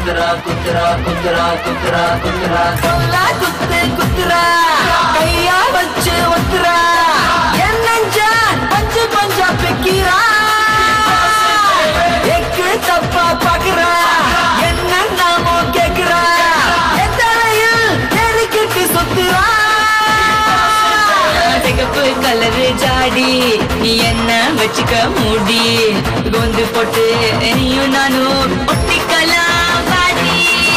குத்துறா குத்துறா குத்துறா குத்துறா குத்துறா சொல்லா குத்து குத்துறா கையா வச்சு ஒத்துறா என் நெஞ்ச பஞ்சு பஞ்சா பிக்கிறா எக்கு தப்பா பாக்குறா என்ன நாமோ கேக்குறா என் தலையில் எரிக்கிட்டு சுத்துறா சிகப்பு கலரு ஜாடி நீ என்ன வச்சுக்க மூடி கொந்து போட்டு நீயும் நானும் ஒட்டிக்கலாம் பாடி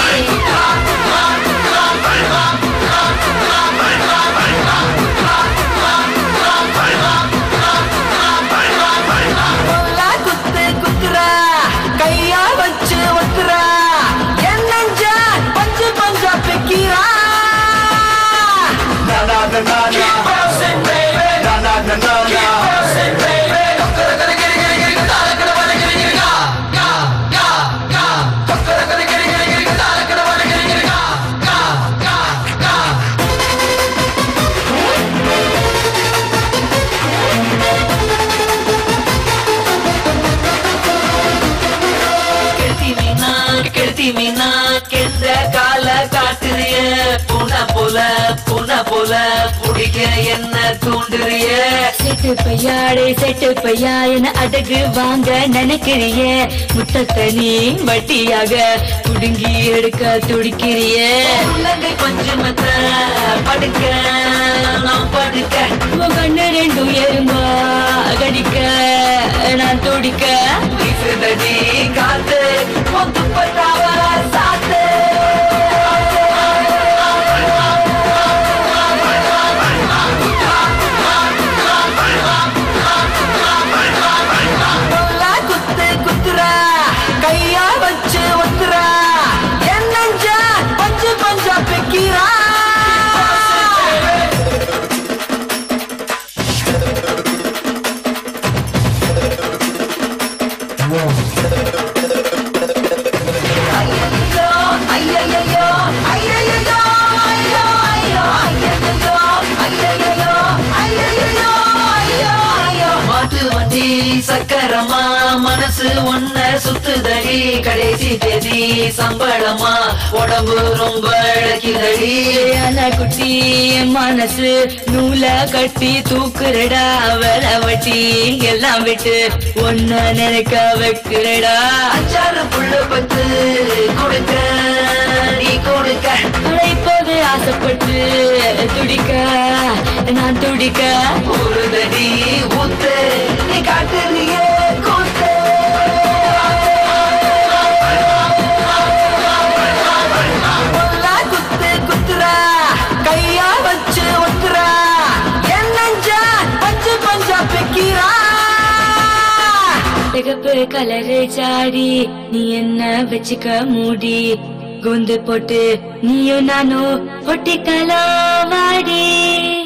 சொல்லா குத்து குத்துறா கையா வச்சு ஒத்துறா என் நெஞ்ச பஞ்சு பஞ்சா பிக்கிறா Na na na na na. Na na na na na. கெடுத்தி Meena கெடுத்தி Meena கெந்த கால காட்டுறிய பூனை போல பூனை போல பிடிக்க என்ன தூண்டுறிய செட்டு பையாடே செட்டு பையா என அடகு வாங்க நினைக்கிறிய முத்தத்தை நீ வட்டியாக குடுங்கி எடுக்க துடிக்கிறிய உள்ளங்கை கொஞ்சமத்த படுக்க நான் படுக்க உன் கண்ணு ரெண்டும் எறும்பா கடிக்க நான் துடிக்க வீசுதடி காத்து முத்து பட்டாவ சாத்து சொல்லா குத்து குத்துறா கையா வச்சு ஒத்துறா என் நெஞ்ச பஞ்சு பஞ்சா பிக்கிறா ஐயையோ, ஐயையோ, ஐயையோ, ஐயோ, ஐயோ, ஐயையோ, ஐயையோ, ஐயையோ, ஐயோ, ஐயோ. மாட்டு வண்டி சக்கரமா மனசு ஒன்ன சுத்துதடி கடைசி தேதி சம்பளமா உடம்பு ரொம்ப இழக்குதடி அன குட்டி என் மனசு நூல கட்டி தூக்குறடா வேலை வட்டி எல்லாம் விட்டு ஒன்ன நினைக்க வைக்கிறடா அச்சாறு புள்ள பத்து கொடுக்க நீ கொடுக்க அழைப்பது ஆசைப்பட்டு துடிக்க நான் துடிக்க ஒரு தடி ஊத்து நீ காட்டுறிய கூத்து சொல்லா குத்து குத்துறா கையா வச்சு ஒத்துறா என் நெஞ்ச பஞ்சு பஞ்சா பிக்கிறா சிகப்பு கலரு சாடி நீ என்ன வச்சுக்க மூடி குந்து போட்டு நீயும் நானும் ஒட்டிக்கலாம் வாடி